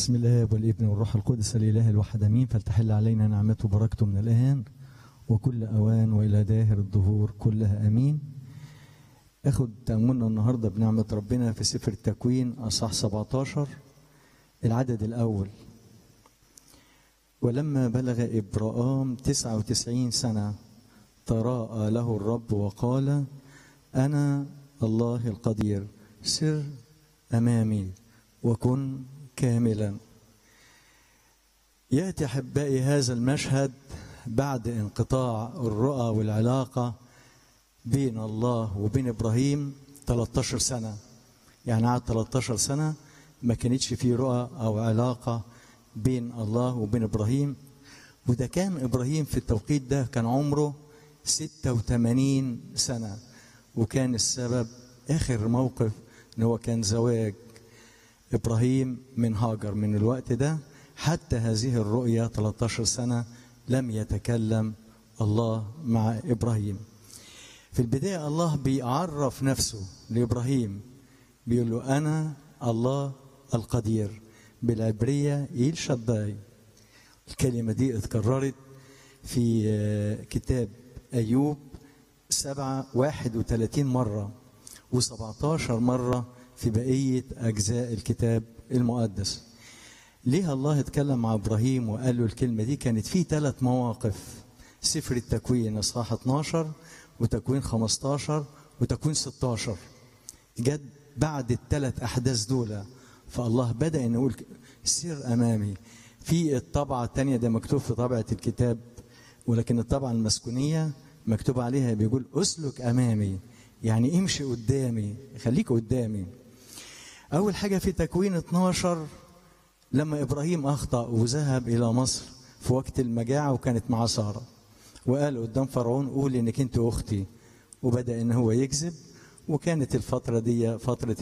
بسم الله والابن والروح القدس الاله الواحد امين فلتحل علينا نعمته وبركته من الان وكل اوان والى داهر الدهور كلها امين اخد تاملنا النهارده بنعمه ربنا في سفر التكوين اصح 17 العدد الاول ولما بلغ ابراهام 99 سنه تراءى له الرب وقال انا الله القدير سر امامي وكن كاملا ياتي احبائي هذا المشهد بعد انقطاع الرؤى والعلاقه بين الله وبين ابراهيم 13 سنه يعني قعد 13 سنه ما كانتش في رؤى او علاقه بين الله وبين ابراهيم وده كان ابراهيم في التوقيت ده كان عمره 86 سنه وكان السبب اخر موقف ان هو كان زواج ابراهيم من هاجر من الوقت ده حتى هذه الرؤيا 13 سنه لم يتكلم الله مع ابراهيم في البدايه الله بيعرف نفسه لابراهيم بيقول له انا الله القدير بالعبريه ايل شداي الكلمه دي اتكررت في كتاب ايوب سبعة واحد وثلاثين مرة و17 مرة في بقية أجزاء الكتاب المقدس ليه الله اتكلم مع إبراهيم وقال له الكلمة دي كانت في ثلاث مواقف سفر التكوين إصحاح 12 وتكوين 15 وتكوين 16 جد بعد الثلاث أحداث دول فالله بدأ إنه يقول سير أمامي في الطبعة الثانية ده مكتوب في طبعة الكتاب ولكن الطبعة المسكونية مكتوب عليها بيقول اسلك امامي يعني امشي قدامي خليك قدامي اول حاجه في تكوين 12 لما ابراهيم اخطا وذهب الى مصر في وقت المجاعه وكانت مع ساره وقال قدام فرعون قول انك انت اختي وبدا ان هو يكذب وكانت الفتره دي فتره